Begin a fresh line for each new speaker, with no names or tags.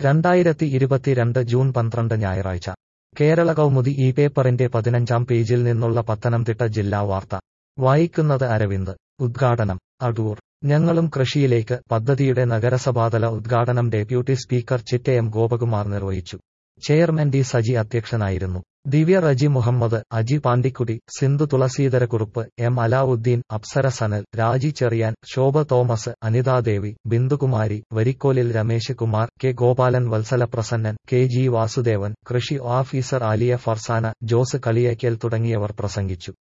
രണ്ടായിരത്തി ഇരുപത്തിരണ്ട് ജൂൺ പന്ത്രണ്ട് ഞായറാഴ്ച കേരള കൗമുദി ഈ പേപ്പറിന്റെ പതിനഞ്ചാം പേജിൽ നിന്നുള്ള പത്തനംതിട്ട ജില്ലാ വാർത്ത വായിക്കുന്നത് അരവിന്ദ് ഉദ്ഘാടനം അടൂർ ഞങ്ങളും കൃഷിയിലേക്ക് പദ്ധതിയുടെ നഗരസഭാതല ഉദ്ഘാടനം ഡെപ്യൂട്ടി സ്പീക്കർ ചിറ്റയം ഗോപകുമാർ നിർവഹിച്ചു ചെയർമാൻ ഡി സജി അധ്യക്ഷനായിരുന്നു ദിവ്യ റജി മുഹമ്മദ് അജി പാണ്ടിക്കുടി സിന്ധു തുളസീധരക്കുറുപ്പ് എം അലാവുദ്ദീൻ അപ്സര സനൽ രാജി ചെറിയാൻ ശോഭ തോമസ് അനിതാദേവി ബിന്ദുകുമാരി വരിക്കോലിൽ Ramesh Kumar K Gopalan Vatsala Prasannan K G Vasudevan കൃഷി ഓഫീസർ ആലിയ ഫർസാന ജോസ് കളിയക്കൽ തുടങ്ങിയവർ പ്രസംഗിച്ചു